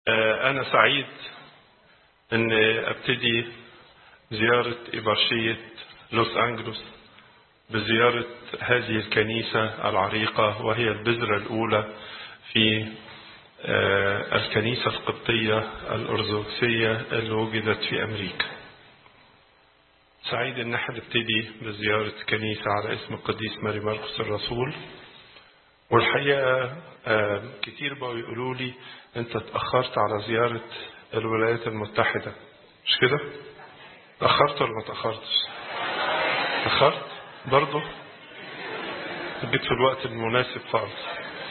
أنا سعيد أن أبتدي زيارة إبرشية لوس أنجلوس بزيارة هذه الكنيسة العريقة وهي البذرة الأولى في الكنيسة القبطية الأرثوذكسية اللي وجدت في أمريكا. سعيد إن احنا نبتدي بزيارة كنيسة على اسم القديس ماري مرقس الرسول. والحقيقة كتير بقوا يقولوا لي أنت اتأخرت على زيارة الولايات المتحدة مش كده؟ تأخرت ولا ما تأخرتش؟ تأخرت؟ برضه؟ جيت في الوقت المناسب خالص.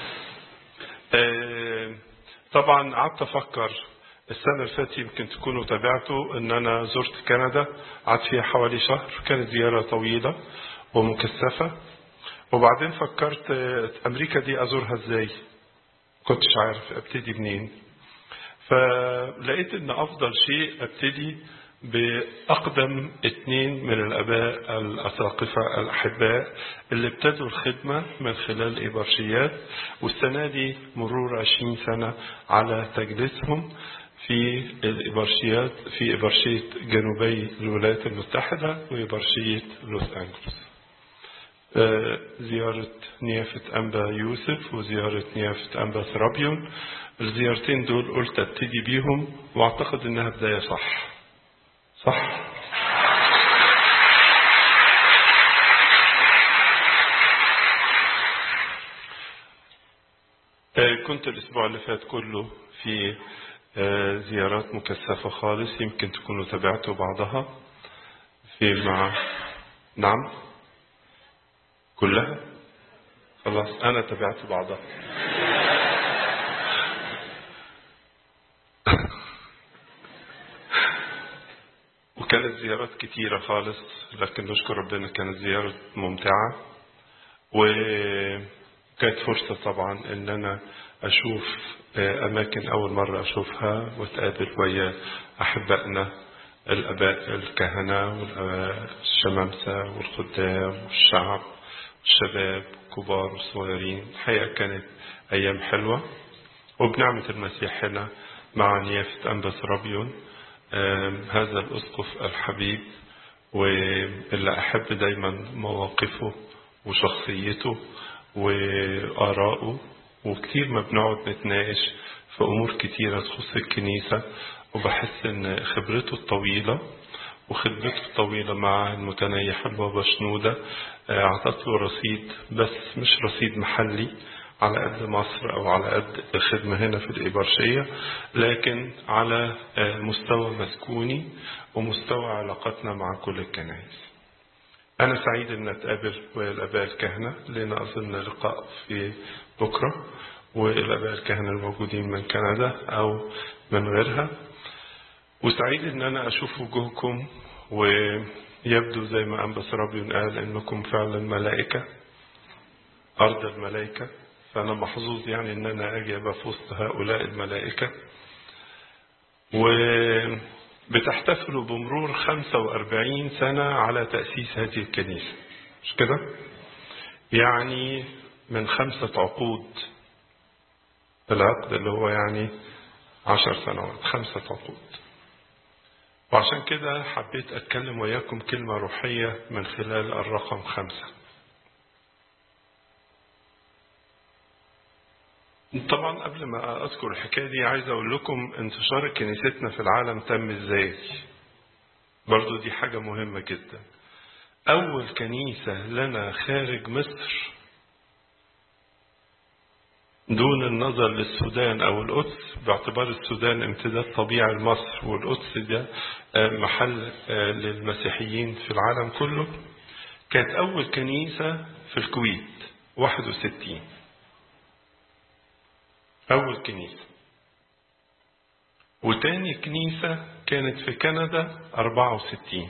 طبعا قعدت افكر السنه اللي فاتت يمكن تكونوا تابعتوا ان انا زرت كندا قعدت فيها حوالي شهر كانت زياره طويله ومكثفه وبعدين فكرت امريكا دي ازورها ازاي كنتش عارف ابتدي منين فلقيت ان افضل شيء ابتدي بأقدم اثنين من الآباء الأساقفة الأحباء اللي ابتدوا الخدمة من خلال إبرشيات والسنة دي مرور عشرين سنة على تجلسهم في الإبرشيات في إبرشية جنوبي الولايات المتحدة وإبرشية لوس أنجلوس زيارة نيافة أنبا يوسف وزيارة نيافة أنبا ثرابيون الزيارتين دول قلت ابتدي بيهم واعتقد انها بداية صح صح كنت الأسبوع اللي فات كله في زيارات مكثفة خالص يمكن تكونوا تابعتوا بعضها في مع نعم كلها خلاص أنا تابعت بعضها وكانت زيارات كتيرة خالص لكن نشكر ربنا كانت زيارة ممتعة وكانت فرصة طبعا ان انا اشوف اماكن اول مرة اشوفها واتقابل ويا احبائنا الاباء الكهنة والشمامسة والخدام والشعب والشباب كبار وصغيرين الحقيقة كانت ايام حلوة وبنعمة المسيح هنا مع نيافة أنبا رابيون هذا الأسقف الحبيب واللي أحب دايما مواقفه وشخصيته وآراءه وكتير ما بنقعد نتناقش في أمور كتيرة تخص الكنيسة وبحس إن خبرته الطويلة وخدمته الطويلة مع المتنيح البابا شنودة أعطت له رصيد بس مش رصيد محلي على قد مصر أو على قد الخدمة هنا في الإبرشية لكن على مستوى مسكوني ومستوى علاقتنا مع كل الكنائس أنا سعيد أن أتقابل والآباء الكهنة لنا أظن لقاء في بكرة والآباء الكهنة الموجودين من كندا أو من غيرها وسعيد أن أنا أشوف وجوهكم ويبدو زي ما أنبس ربي قال أنكم فعلا ملائكة أرض الملائكة فأنا محظوظ يعني إن أنا أجي أبقى في وسط هؤلاء الملائكة وبتحتفلوا بمرور 45 سنة على تأسيس هذه الكنيسة مش كده؟ يعني من خمسة عقود العقد اللي هو يعني عشر سنوات خمسة عقود وعشان كده حبيت أتكلم وياكم كلمة روحية من خلال الرقم خمسة طبعا قبل ما اذكر الحكايه دي عايز اقول لكم انتشار كنيستنا في العالم تم ازاي برضو دي حاجه مهمه جدا اول كنيسه لنا خارج مصر دون النظر للسودان او القدس باعتبار السودان امتداد طبيعي لمصر والقدس ده محل للمسيحيين في العالم كله كانت اول كنيسه في الكويت 61 أول كنيسة وتاني كنيسة كانت في كندا 64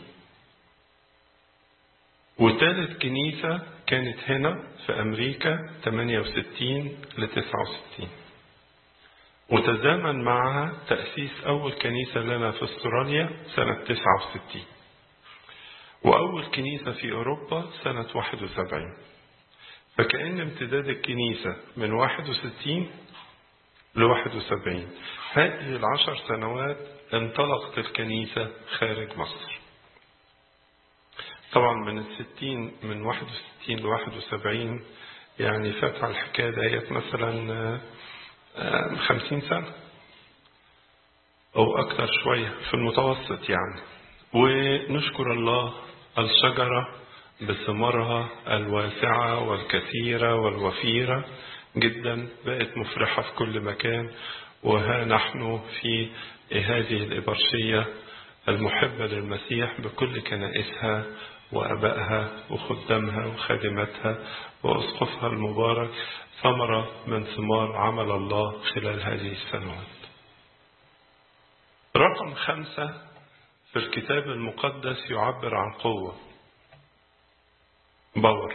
وتالت كنيسة كانت هنا في أمريكا 68 ل 69 وتزامن معها تأسيس أول كنيسة لنا في استراليا سنة 69 وأول كنيسة في أوروبا سنة 71 فكأن امتداد الكنيسة من 61 ل 71 هذه العشر سنوات انطلقت الكنيسة خارج مصر طبعا من الستين من واحد وستين لواحد وسبعين يعني فات على الحكاية ديت مثلا خمسين سنة أو أكثر شوية في المتوسط يعني ونشكر الله الشجرة بثمارها الواسعة والكثيرة والوفيرة جدا بقت مفرحة في كل مكان وها نحن في هذه الإبرشية المحبة للمسيح بكل كنائسها وأبائها وخدامها وخادماتها وأسقفها المبارك ثمرة من ثمار عمل الله خلال هذه السنوات رقم خمسة في الكتاب المقدس يعبر عن قوة باور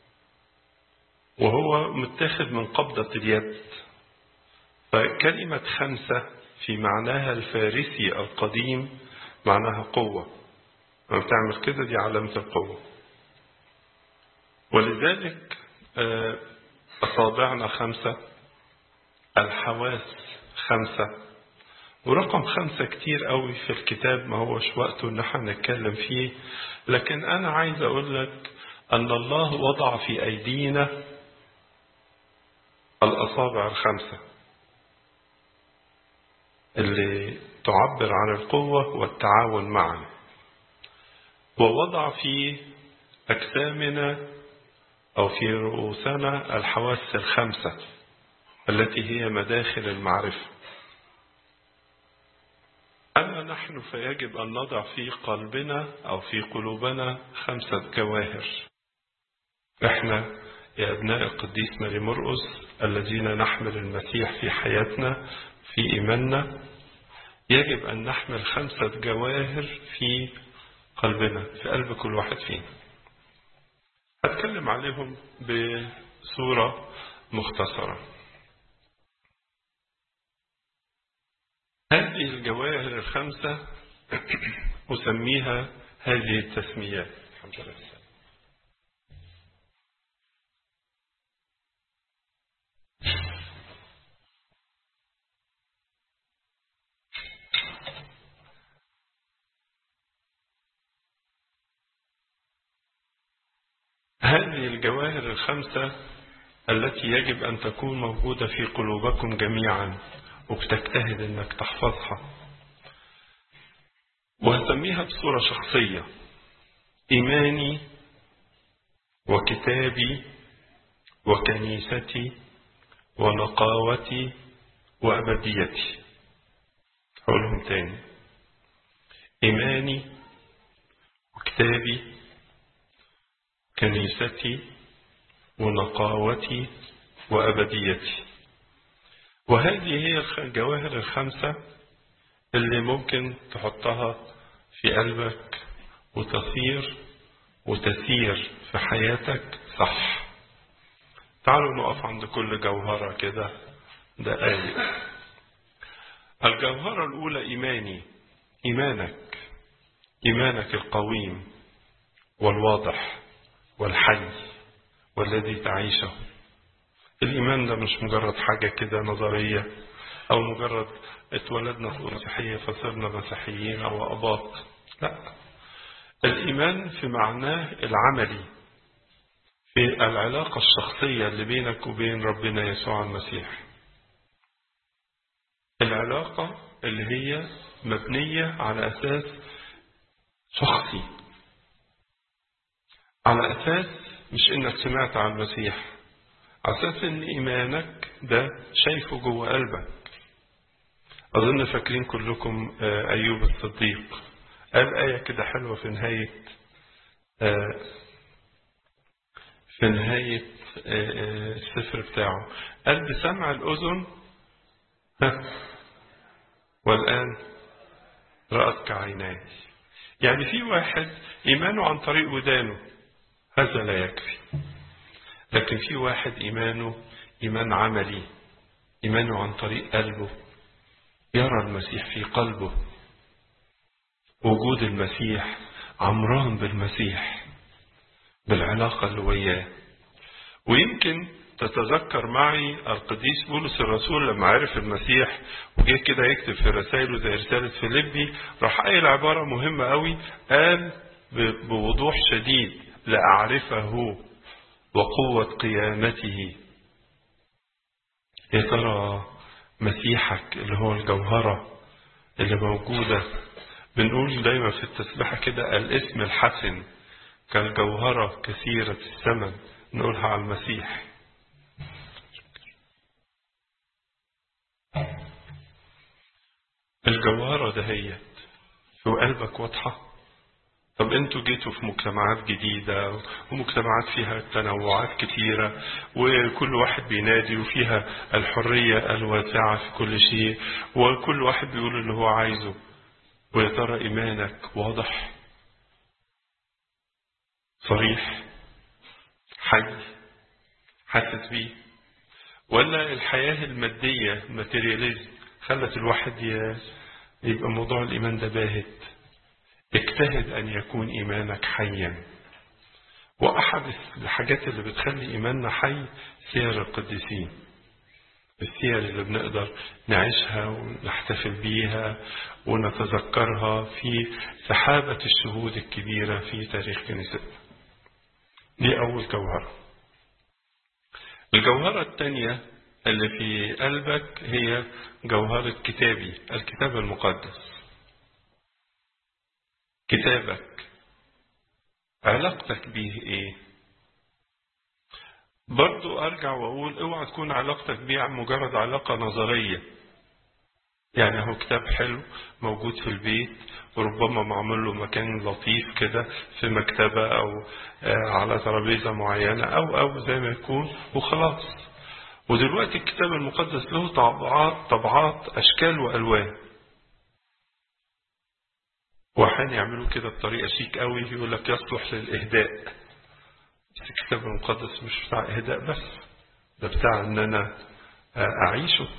وهو متاخد من قبضة اليد فكلمة خمسة في معناها الفارسي القديم معناها قوة لما بتعمل كده دي علامة القوة ولذلك أصابعنا خمسة الحواس خمسة ورقم خمسة كتير قوي في الكتاب ما هوش وقته ان احنا نتكلم فيه لكن انا عايز اقول لك ان الله وضع في ايدينا الاصابع الخمسة اللي تعبر عن القوة والتعاون معا ووضع في أجسامنا أو في رؤوسنا الحواس الخمسة التي هي مداخل المعرفة أما نحن فيجب أن نضع في قلبنا أو في قلوبنا خمسة جواهر إحنا يا أبناء القديس ماري مرقس الذين نحمل المسيح في حياتنا في إيماننا يجب أن نحمل خمسة جواهر في قلبنا في قلب كل واحد فينا هتكلم عليهم بصورة مختصرة هذه الجواهر الخمسة أسميها هذه التسميات الحمد لله هذه الجواهر الخمسة التي يجب أن تكون موجودة في قلوبكم جميعا وبتجتهد أنك تحفظها وهسميها بصورة شخصية إيماني وكتابي وكنيستي ونقاوتي وأبديتي هقولهم تاني إيماني وكتابي كنيستي ونقاوتي وأبديتي وهذه هي الجواهر الخمسة اللي ممكن تحطها في قلبك وتصير وتسير في حياتك صح تعالوا نقف عند كل جوهرة كده دقايق الجوهرة الأولى إيماني إيمانك إيمانك القويم والواضح والحي والذي تعيشه الإيمان ده مش مجرد حاجة كده نظرية أو مجرد اتولدنا في مسيحية فصرنا مسيحيين أو أباط لا الإيمان في معناه العملي في العلاقة الشخصية اللي بينك وبين ربنا يسوع المسيح العلاقة اللي هي مبنية على أساس شخصي على أساس مش إنك سمعت عن المسيح على أساس إن إيمانك ده شايفه جوه قلبك أظن فاكرين كلكم أيوب الصديق قال آية كده حلوة في نهاية في نهاية السفر بتاعه قال بسمع الأذن والآن رأتك عيناي يعني في واحد إيمانه عن طريق ودانه هذا لا يكفي لكن في واحد إيمانه إيمان عملي إيمانه عن طريق قلبه يرى المسيح في قلبه وجود المسيح عمران بالمسيح بالعلاقة اللي وياه ويمكن تتذكر معي القديس بولس الرسول لما عرف المسيح وجه كده يكتب في رسائله زي رسالة فيليبي راح قايل عبارة مهمة قوي قال بوضوح شديد لأعرفه وقوة قيامته يا ترى مسيحك اللي هو الجوهرة اللي موجودة بنقول دايما في التسبيحة كده الاسم الحسن كالجوهرة كثيرة الثمن نقولها على المسيح الجوهرة دهيت في قلبك واضحة طب انتوا جيتوا في مجتمعات جديدة ومجتمعات فيها تنوعات كتيرة وكل واحد بينادي وفيها الحرية الواسعة في كل شيء وكل واحد بيقول اللي هو عايزه ويا ترى إيمانك واضح صريح حي حاسس بيه ولا الحياة المادية ماتيرياليزم خلت الواحد يبقى موضوع الإيمان ده باهت اجتهد أن يكون إيمانك حيا وأحد الحاجات اللي بتخلي إيماننا حي سير القديسين السير اللي بنقدر نعيشها ونحتفل بيها ونتذكرها في سحابة الشهود الكبيرة في تاريخ كنيستنا دي أول جوهرة الجوهرة الثانية اللي في قلبك هي جوهرة كتابي الكتاب المقدس كتابك علاقتك بيه ايه برضو ارجع واقول اوعى تكون علاقتك بيه مجرد علاقة نظرية يعني هو كتاب حلو موجود في البيت وربما معمول له مكان لطيف كده في مكتبة او على ترابيزة معينة او او زي ما يكون وخلاص ودلوقتي الكتاب المقدس له طبعات طبعات اشكال والوان واحيانا يعملوا كده بطريقه شيك قوي يقول لك يصلح للاهداء بس الكتاب المقدس مش بتاع اهداء بس ده بتاع ان انا اعيشه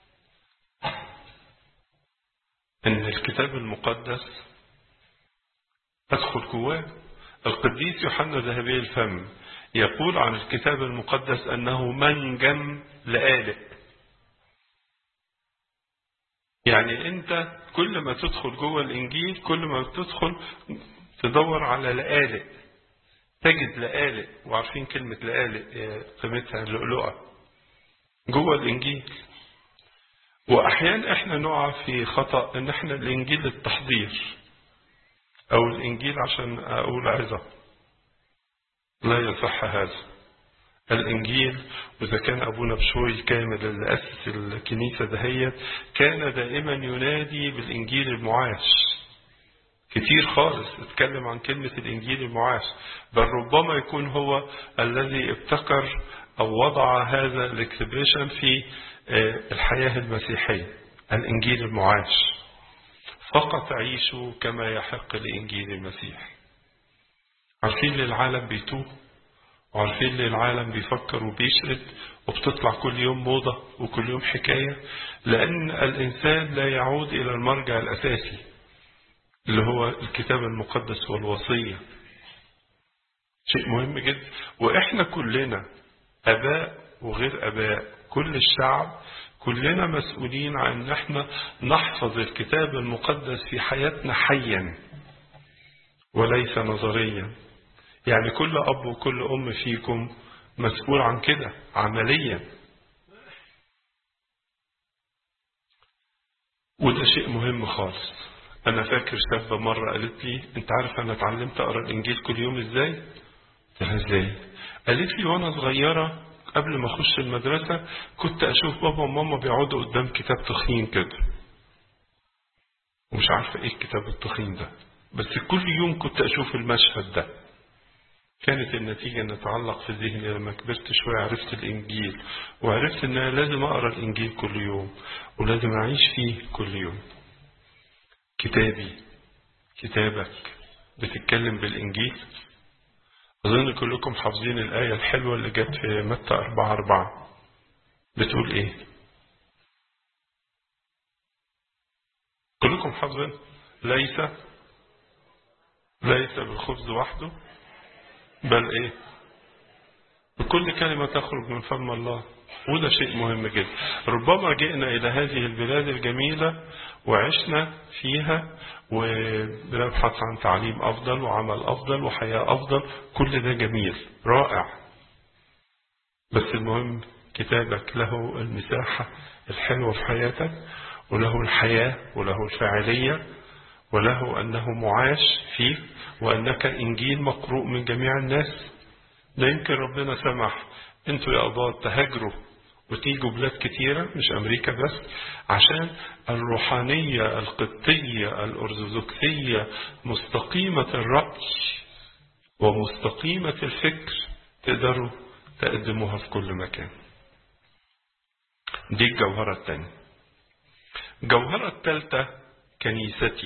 ان الكتاب المقدس ادخل جواه القديس يوحنا ذهبي الفم يقول عن الكتاب المقدس انه منجم لآلئ يعني انت كل ما تدخل جوه الانجيل كل ما تدخل تدور على لآلئ تجد لآلئ وعارفين كلمة لآلئ قيمتها اللؤلؤة جوه الانجيل واحيانا احنا نقع في خطأ ان احنا الانجيل للتحضير او الانجيل عشان اقول عظة لا يصح هذا الإنجيل وإذا كان أبونا بشوي الكامل اللي أسس الكنيسة دهيت كان دائما ينادي بالإنجيل المعاش كتير خالص اتكلم عن كلمة الإنجيل المعاش بل ربما يكون هو الذي ابتكر أو وضع هذا الاكسبريشن في الحياة المسيحية الإنجيل المعاش فقط عيشوا كما يحق لإنجيل المسيح عارفين للعالم بيتوه وعارفين ان العالم بيفكر وبيشرد وبتطلع كل يوم موضة وكل يوم حكاية لأن الإنسان لا يعود إلى المرجع الأساسي اللي هو الكتاب المقدس والوصية شيء مهم جدا وإحنا كلنا أباء وغير أباء كل الشعب كلنا مسؤولين عن ان احنا نحفظ الكتاب المقدس في حياتنا حيا وليس نظريا يعني كل أب وكل أم فيكم مسؤول عن كده عمليا وده شيء مهم خالص أنا فاكر شابة مرة قالت لي أنت عارف أنا اتعلمت أقرأ الإنجيل كل يوم إزاي؟ قلت لها إزاي؟ قالت لي وأنا صغيرة قبل ما أخش المدرسة كنت أشوف بابا وماما بيقعدوا قدام كتاب تخين كده ومش عارفة إيه الكتاب التخين ده بس كل يوم كنت أشوف المشهد ده كانت النتيجة أن تعلق في ذهني لما كبرت شوية عرفت الإنجيل وعرفت أن أنا لازم أقرأ الإنجيل كل يوم ولازم أعيش فيه كل يوم كتابي كتابك بتتكلم بالإنجيل أظن كلكم حافظين الآية الحلوة اللي جت في متى أربعة أربعة بتقول إيه كلكم حافظين ليس ليس بالخبز وحده بل ايه بكل كلمة تخرج من فم الله وده شيء مهم جدا ربما جئنا إلى هذه البلاد الجميلة وعشنا فيها وبنبحث عن تعليم أفضل وعمل أفضل وحياة أفضل كل ده جميل رائع بس المهم كتابك له المساحة الحلوة في حياتك وله الحياة وله الفاعلية وله أنه معاش فيه وأنك إنجيل مقروء من جميع الناس لا يمكن ربنا سمح انتوا يا أباط تهاجروا وتيجوا بلاد كتيرة مش أمريكا بس عشان الروحانية القبطية الأرثوذكسية مستقيمة الرأي ومستقيمة الفكر تقدروا تقدموها في كل مكان دي الجوهرة الثانية الجوهرة الثالثة كنيستي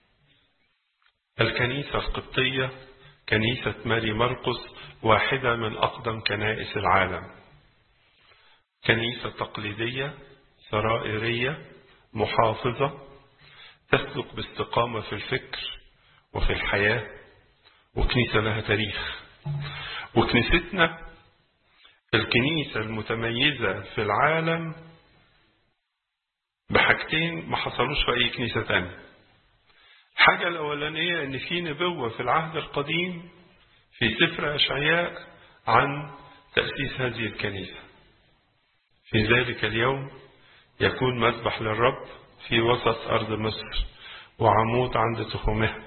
الكنيسة القبطية كنيسة ماري مرقس واحدة من أقدم كنائس العالم كنيسة تقليدية سرائرية محافظة تسلك باستقامة في الفكر وفي الحياة وكنيسة لها تاريخ وكنيستنا الكنيسة المتميزة في العالم بحاجتين ما حصلوش في أي كنيسة تانية الحاجة الأولانية أن في نبوة في العهد القديم في سفر أشعياء عن تأسيس هذه الكنيسة في ذلك اليوم يكون مذبح للرب في وسط أرض مصر وعمود عند تخومها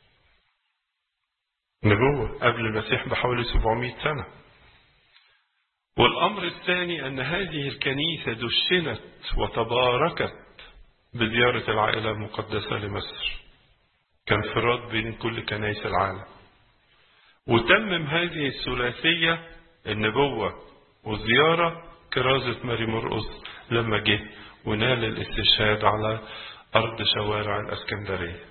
نبوة قبل المسيح بحوالي 700 سنة والأمر الثاني أن هذه الكنيسة دشنت وتباركت بزيارة العائلة المقدسة لمصر كانفراد بين كل كنائس العالم وتمم هذه الثلاثية النبوة والزيارة كرازة ماري مرقس لما جه ونال الاستشهاد على أرض شوارع الأسكندرية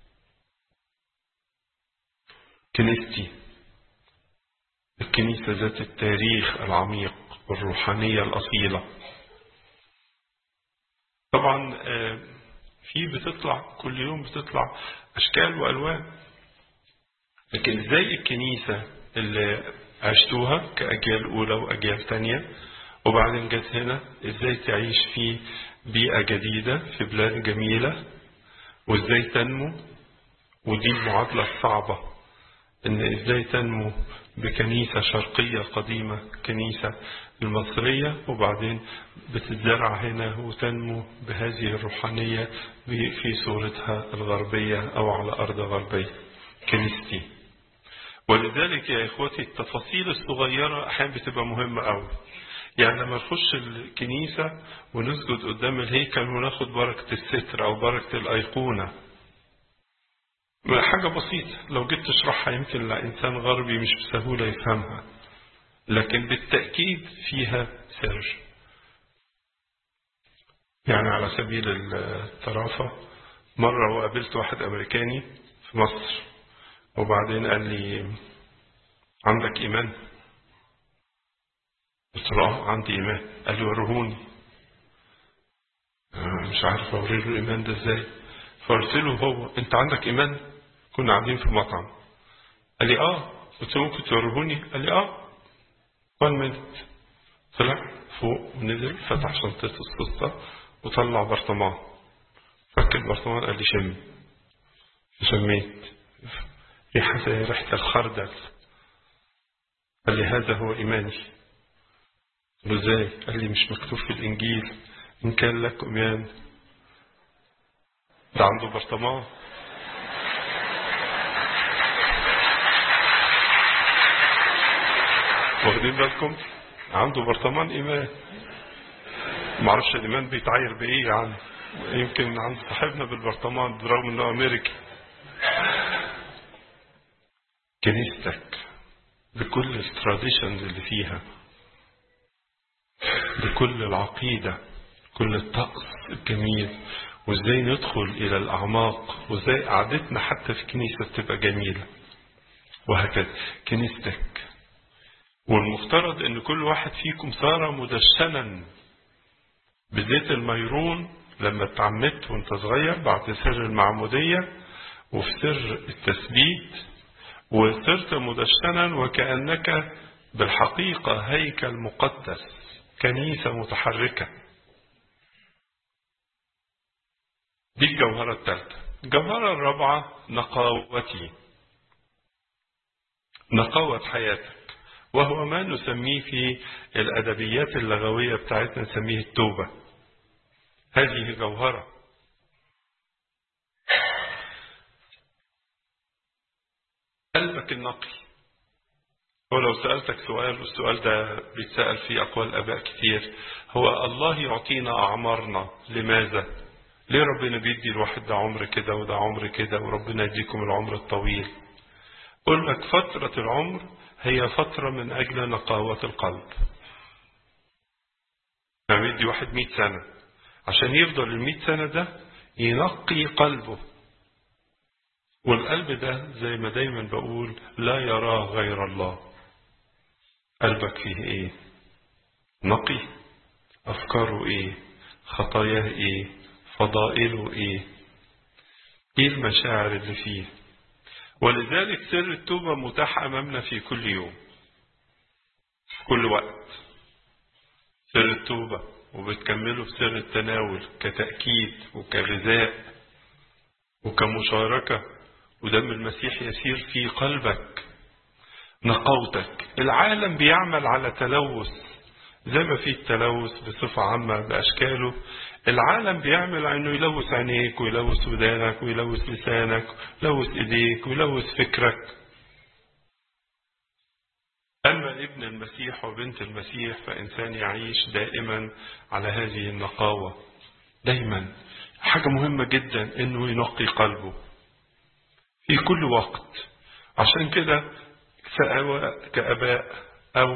كنيستي الكنيسة ذات التاريخ العميق والروحانية الأصيلة طبعا في بتطلع كل يوم بتطلع أشكال وألوان لكن ازاي الكنيسة اللي عشتوها كأجيال أولى وأجيال تانية وبعدين جت هنا ازاي تعيش في بيئة جديدة في بلاد جميلة وازاي تنمو ودي المعادلة الصعبة ان ازاي تنمو بكنيسة شرقية قديمة كنيسة المصرية وبعدين بتتزرع هنا وتنمو بهذه الروحانية في صورتها الغربية أو على أرض غربية كنيستي ولذلك يا إخوتي التفاصيل الصغيرة أحيانا بتبقى مهمة أوي يعني لما نخش الكنيسة ونسجد قدام الهيكل وناخد بركة الستر أو بركة الأيقونة حاجة بسيطة لو جيت تشرحها يمكن لإنسان غربي مش بسهولة يفهمها لكن بالتأكيد فيها سر يعني على سبيل الطرافة مرة وقابلت واحد أمريكاني في مصر وبعدين قال لي عندك إيمان قلت له اه عندي إيمان قال لي ورهوني مش عارف أوري له الإيمان ده إزاي فقلت له هو أنت عندك إيمان كنا قاعدين في مطعم قال لي اه قلت له ممكن توريهوني قال لي اه وان مينت طلع فوق ونزل فتح شنطة السلطة وطلع برطمان فك البرطمان قال لي شم شميت ريحة زي ريحة الخردل قال لي هذا هو إيماني قلت له ازاي قال لي مش مكتوب في الإنجيل إن كان لك إيمان ده عنده برطمان واخدين بالكم عنده برطمان إيمان معرفش الإيمان بيتعاير بإيه يعني يمكن عند صاحبنا بالبرطمان برغم إنه أمريكي كنيستك بكل التراديشنز اللي فيها بكل العقيدة كل الطقس الجميل وازاي ندخل إلى الأعماق وازاي قعدتنا حتى في الكنيسة تبقى جميلة وهكذا كنيستك والمفترض ان كل واحد فيكم صار مدشنا بزيت الميرون لما اتعمدت وانت صغير بعد سر المعمودية وفي سر التثبيت وصرت مدشنا وكأنك بالحقيقة هيكل مقدس كنيسة متحركة دي الجوهرة الثالثة الجوهرة الرابعة نقاوتي نقاوة حياتك وهو ما نسميه في الأدبيات اللغوية بتاعتنا نسميه التوبة هذه جوهرة قلبك النقي ولو سألتك سؤال والسؤال ده بيتسأل فيه أقوال أباء كتير هو الله يعطينا أعمارنا لماذا؟ ليه ربنا بيدي الواحد ده عمر كده وده عمر كده وربنا يديكم العمر الطويل؟ قل لك فترة العمر هي فترة من أجل نقاوة القلب يعني يدي واحد مئة سنة عشان يفضل المئة سنة ده ينقي قلبه والقلب ده زي ما دايما بقول لا يراه غير الله قلبك فيه ايه نقي افكاره ايه خطاياه ايه فضائله ايه ايه المشاعر اللي فيه ولذلك سر التوبة متاح أمامنا في كل يوم في كل وقت سر التوبة وبتكمله بسر التناول كتأكيد وكغذاء وكمشاركة ودم المسيح يسير في قلبك نقوتك العالم بيعمل على تلوث زي ما في التلوث بصفة عامة بأشكاله العالم بيعمل انه يلوث عينيك ويلوث ودانك ويلوث لسانك ويلوث ايديك ويلوث فكرك اما ابن المسيح وبنت المسيح فانسان يعيش دائما على هذه النقاوه دايما حاجه مهمه جدا انه ينقي قلبه في كل وقت عشان كده سواء كاباء او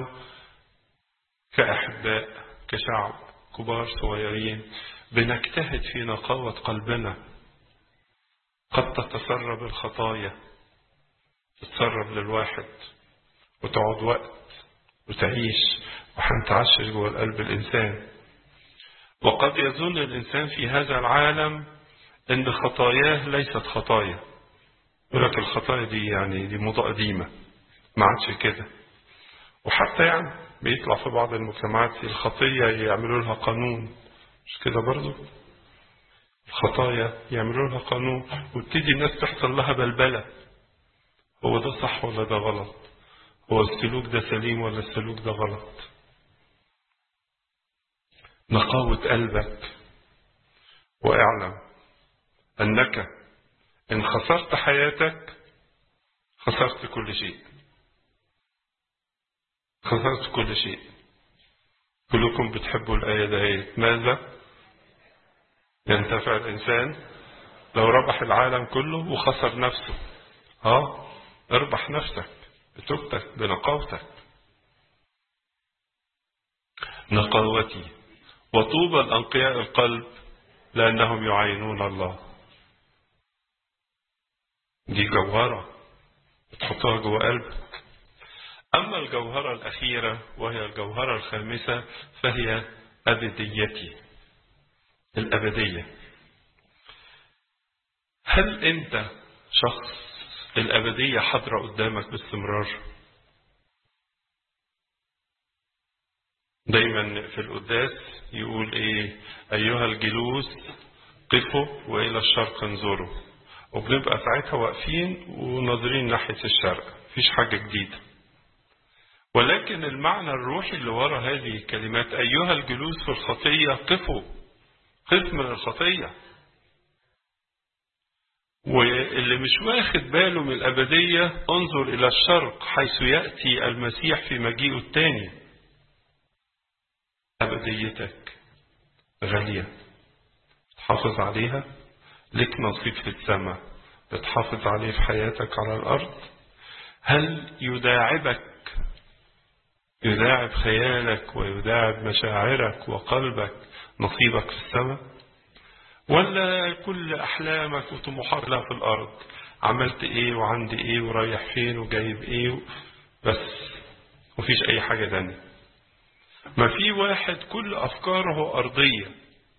كاحباء كشعب كبار صغيرين بنجتهد في نقاوة قلبنا قد تتسرب الخطايا تتسرب للواحد وتقعد وقت وتعيش وحنتعشش جوه القلب الإنسان وقد يظن الإنسان في هذا العالم أن خطاياه ليست خطايا يقول لك الخطايا دي يعني دي موضة قديمة ما عادش كده وحتى يعني بيطلع في بعض المجتمعات الخطية يعملوا لها قانون مش كده برضو الخطايا يعملوا لها قانون وتبتدي الناس تحصل لها بلبلة هو ده صح ولا ده غلط هو السلوك ده سليم ولا السلوك ده غلط نقاوة قلبك واعلم أنك إن خسرت حياتك خسرت كل شيء خسرت كل شيء كلكم بتحبوا الآية دهيت ماذا ينتفع الإنسان لو ربح العالم كله وخسر نفسه ها اربح نفسك بتوبتك بنقاوتك نقاوتي وطوبى الأنقياء القلب لأنهم يعينون الله دي جوهرة بتحطها جوه قلبك أما الجوهرة الأخيرة وهي الجوهرة الخامسة فهي أبديتي الأبدية هل أنت شخص الأبدية حاضرة قدامك باستمرار دايما في القداس يقول إيه أيها الجلوس قفوا وإلى الشرق انظروا وبنبقى ساعتها واقفين وناظرين ناحية الشرق مفيش حاجة جديدة ولكن المعنى الروحي اللي ورا هذه الكلمات أيها الجلوس في الخطية قفوا قف من الخطية واللي مش واخد باله من الأبدية انظر إلى الشرق حيث يأتي المسيح في مجيئه الثاني أبديتك غالية تحافظ عليها لك نصيب في السماء بتحافظ عليه في حياتك على الأرض هل يداعبك يداعب خيالك ويداعب مشاعرك وقلبك نصيبك في السماء ولا كل أحلامك وطموحاتك لا في الأرض عملت إيه وعندي إيه ورايح فين وجايب إيه بس مفيش أي حاجة تانية ما في واحد كل أفكاره أرضية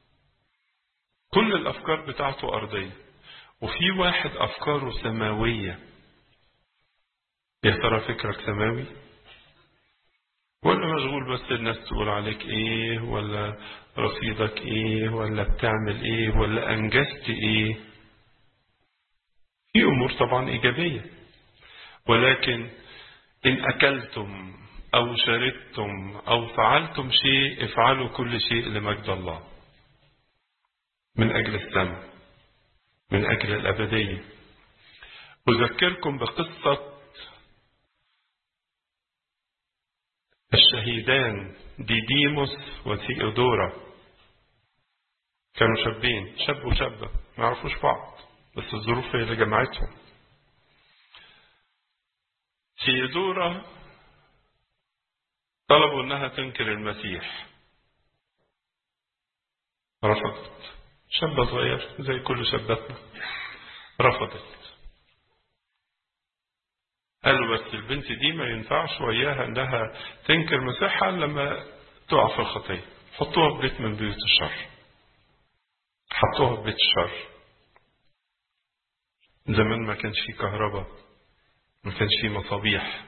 كل الأفكار بتاعته أرضية وفي واحد أفكاره سماوية يا ترى فكرك سماوي ولا مشغول بس الناس تقول عليك ايه ولا رصيدك ايه ولا بتعمل ايه ولا انجزت ايه في امور طبعا ايجابية ولكن ان اكلتم او شربتم او فعلتم شيء افعلوا كل شيء لمجد الله من اجل السماء من اجل الابدية اذكركم بقصة الشهيدان ديديموس وثيودورا كانوا شابين شاب وشابة ما يعرفوش بعض بس الظروف هي اللي جمعتهم ثيودورا طلبوا انها تنكر المسيح رفضت شابة صغير زي كل شاباتنا رفضت قالوا بس البنت دي ما ينفعش وياها انها تنكر مسيحها لما تقع في الخطيه حطوها في بيت من بيوت الشر حطوها في بيت الشر زمان ما كانش فيه كهرباء ما كانش فيه مصابيح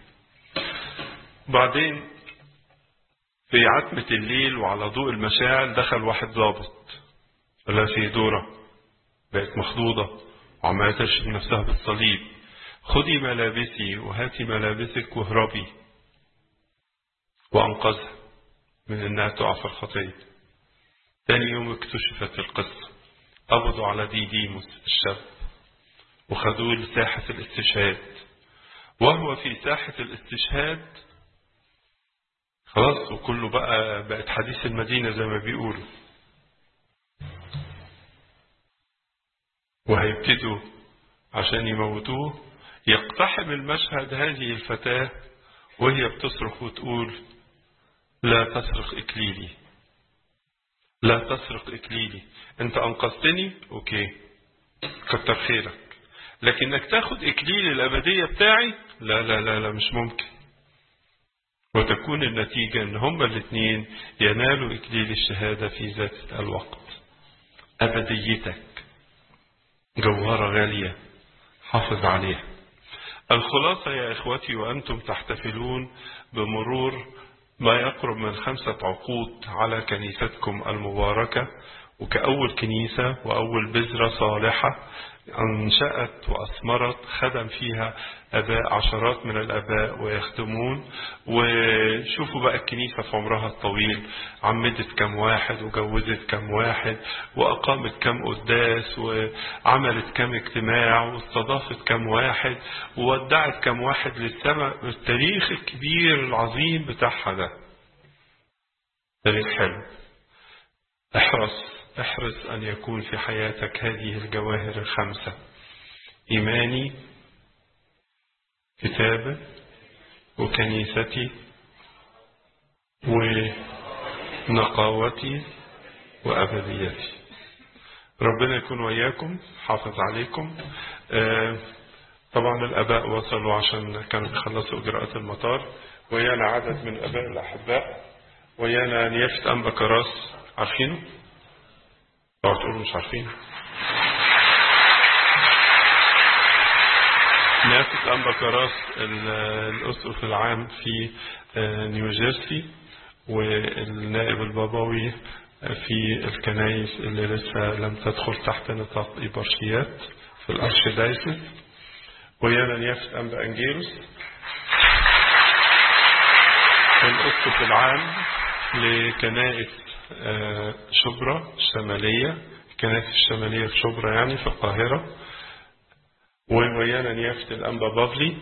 بعدين في عتمة الليل وعلى ضوء المشاعل دخل واحد ضابط قال لها سيدورة بقت مخضوضة وعمالة تشرب نفسها بالصليب خذي ملابسي وهاتي ملابسك واهربي وأنقذها من أنها تقع في الخطية ثاني يوم اكتشفت القصة قبضوا على ديديموس الشاب وخدوه لساحة الاستشهاد وهو في ساحة الاستشهاد خلاص وكله بقى بقت حديث المدينة زي ما بيقولوا وهيبتدوا عشان يموتوه يقتحم المشهد هذه الفتاة وهي بتصرخ وتقول لا تسرق إكليلي لا تسرق إكليلي أنت أنقذتني أوكي كتر خيرك لكنك تاخد إكليل الأبدية بتاعي لا لا لا لا مش ممكن وتكون النتيجة أن هما الاثنين ينالوا إكليل الشهادة في ذات الوقت أبديتك جوهرة غالية حافظ عليها الخلاصة يا إخوتي وأنتم تحتفلون بمرور ما يقرب من خمسة عقود على كنيستكم المباركة وكأول كنيسة وأول بذرة صالحة أنشأت وأثمرت خدم فيها أباء عشرات من الأباء ويخدمون وشوفوا بقى الكنيسة في عمرها الطويل عمدت كم واحد وجوزت كم واحد وأقامت كم قداس وعملت كم اجتماع واستضافت كم واحد وودعت كم واحد للسماء التاريخ الكبير العظيم بتاعها ده تاريخ حلو احرص احرص أن يكون في حياتك هذه الجواهر الخمسة إيماني كتابة وكنيستي ونقاوتي وأبديتي ربنا يكون وياكم حافظ عليكم آه طبعا الأباء وصلوا عشان كانوا بيخلصوا إجراءات المطار ويانا عدد من الأباء الأحباء ويانا نيافة أنبا كراس عارفينه؟ لو تقولوا مش عارفين نيافة أنبا كراس الأسقف العام في نيوجيرسي والنائب البابوي في الكنايس اللي لسه لم تدخل تحت نطاق إبرشيات في الأرشدايسس ويانا نيافة أنبا أنجيروس الأسقف العام لكنائس شبرا الشمالية الكنائس الشمالية في شبرا يعني في القاهرة وويانا نيافة الأنبا بافلي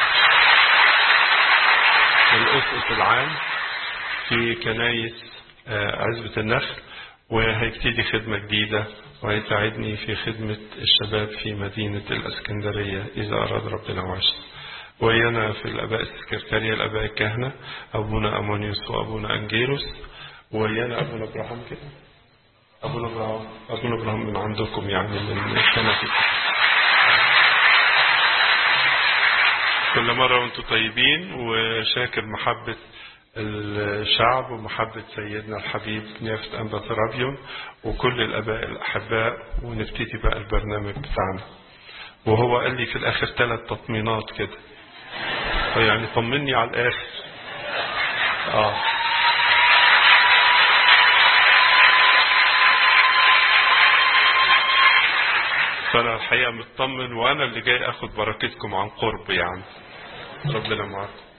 الأسقف العام في كنايس عزبة النخل وهيبتدي خدمة جديدة وهيساعدني في خدمة الشباب في مدينة الأسكندرية إذا أراد ربنا وعشت ويانا في الآباء السكرتارية الآباء الكهنة أبونا أمونيوس وأبونا أنجيروس ويانا أبونا إبراهيم كده أبونا إبراهيم أبونا إبراهيم من عندكم يعني من السنة كل مرة وانتم طيبين وشاكر محبة الشعب ومحبة سيدنا الحبيب نيافة أنبا ترابيون وكل الأباء الأحباء ونبتدي بقى البرنامج بتاعنا وهو قال لي في الآخر ثلاث تطمينات كده يعني طمني على الآخر اه فانا الحقيقه مطمن وانا اللي جاي اخد بركتكم عن قرب يعني ربنا معاكم